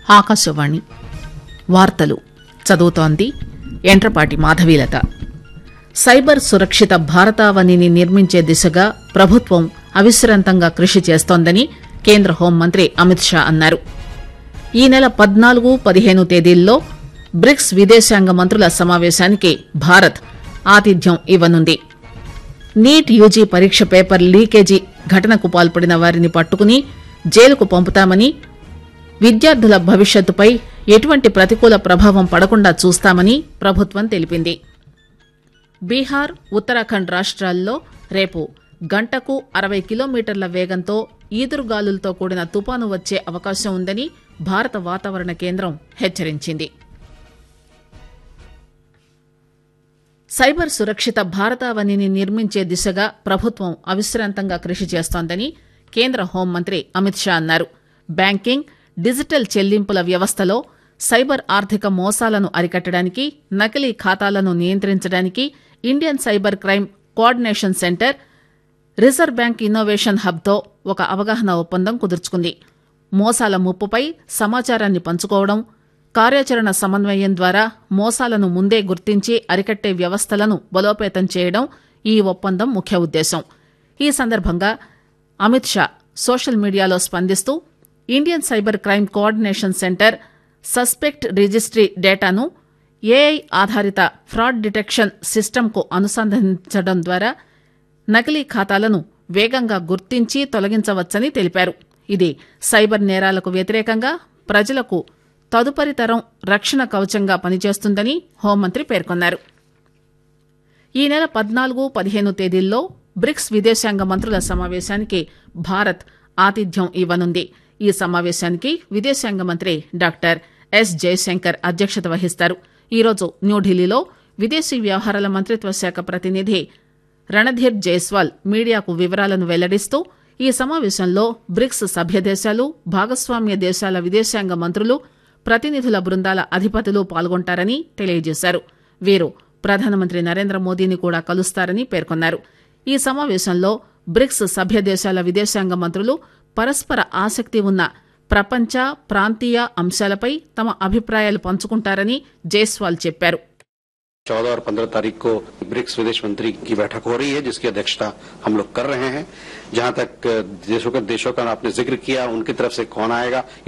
ఆకాశవాణి వార్తలు చదువుతోంది ఎంట్రపాటి మాధవీలత సైబర్ సురక్షిత భారతావనిని నిర్మించే దిశగా ప్రభుత్వం అవిశ్రాంతంగా కృషి చేస్తోందని కేంద్ర హోంమంత్రి అమిత్ షా అన్నారు ఈ నెల పద్నాలుగు పదిహేను తేదీల్లో బ్రిక్స్ విదేశాంగ మంత్రుల సమావేశానికి భారత్ ఆతిథ్యం ఇవ్వనుంది నీట్ యూజీ పరీక్ష పేపర్ లీకేజీ ఘటనకు పాల్పడిన వారిని పట్టుకుని జైలుకు పంపుతామని విద్యార్థుల భవిష్యత్తుపై ఎటువంటి ప్రతికూల ప్రభావం పడకుండా చూస్తామని ప్రభుత్వం తెలిపింది బీహార్ ఉత్తరాఖండ్ రాష్ట్రాల్లో రేపు గంటకు అరవై కిలోమీటర్ల వేగంతో ఈదురుగాలులతో కూడిన తుపాను వచ్చే అవకాశం ఉందని భారత వాతావరణ కేంద్రం హెచ్చరించింది సైబర్ సురక్షిత భారతావనిని నిర్మించే దిశగా ప్రభుత్వం అవిశ్రాంతంగా కృషి చేస్తోందని కేంద్ర హోంమంత్రి అమిత్ షా అన్నారు బ్యాంకింగ్ డిజిటల్ చెల్లింపుల వ్యవస్థలో సైబర్ ఆర్థిక మోసాలను అరికట్టడానికి నకిలీ ఖాతాలను నియంత్రించడానికి Indian cyber crime coordination centre reserve bank innovation హబ్తో ఒక అవగాహన ఒప్పందం కుదుర్చుకుంది మోసాల ముప్పుపై సమాచారాన్ని పంచుకోవడం కార్యాచరణ సమన్వయం ద్వారా మోసాలను ముందే గుర్తించి అరికట్టే వ్యవస్థలను బలోపేతం చేయడం ఈ ఒప్పందం ముఖ్య ఉద్దేశం ఈ సందర్భంగా అమిత్ షా సోషల్ మీడియాలో స్పందిస్తూ Indian cyber crime coordination centre suspect registry డేటాను ఏఐ ఆధారిత ఫ్రాడ్ డిటెక్షన్ సిస్టమ్కు అనుసంధానించడం ద్వారా నకిలీ ఖాతాలను వేగంగా గుర్తించి తొలగించవచ్చని తెలిపారు ఇది సైబర్ నేరాలకు వ్యతిరేకంగా ప్రజలకు తదుపరి తరం రక్షణ కవచంగా పనిచేస్తుందని హోంమంత్రి పేర్కొన్నారు ఈ నెల పద్నాలుగు పదిహేను తేదీల్లో బ్రిక్స్ విదేశాంగ మంత్రుల సమావేశానికి భారత్ ఆతిథ్యం ఇవ్వనుంది ఈ సమావేశానికి విదేశాంగ మంత్రి డాక్టర్ ఎస్ జయశంకర్ అధ్యక్షత వహిస్తారు ఈరోజు న్యూఢిల్లీలో విదేశీ వ్యవహారాల మంత్రిత్వ శాఖ ప్రతినిధి రణధీర్ జైస్వాల్ మీడియాకు వివరాలను వెల్లడిస్తూ ఈ సమావేశంలో బ్రిక్స్ సభ్య దేశాలు భాగస్వామ్య దేశాల విదేశాంగ మంత్రులు ప్రతినిధుల బృందాల అధిపతులు పాల్గొంటారని తెలియజేశారు వీరు ప్రధానమంత్రి నరేంద్ర మోదీని కూడా కలుస్తారని పేర్కొన్నారు ఈ సమావేశంలో బ్రిక్స్ సభ్య దేశాల విదేశాంగ మంత్రులు పరస్పర ఆసక్తి ఉన్న ప్రపంచ ప్రాంతీయ అంశాలపై తమ అభిప్రాయాలు పంచుకుంటారని జైస్వాల్ చెప్పారు चौदह और पंद्रह तारीख को ब्रिक्स विदेश मंत्री की बैठक हो रही है जिसकी अध्यक्षता हम लोग कर रहे हैं जहां तक देशों के देशों का आपने जिक्र किया उनकी तरफ से कौन आएगा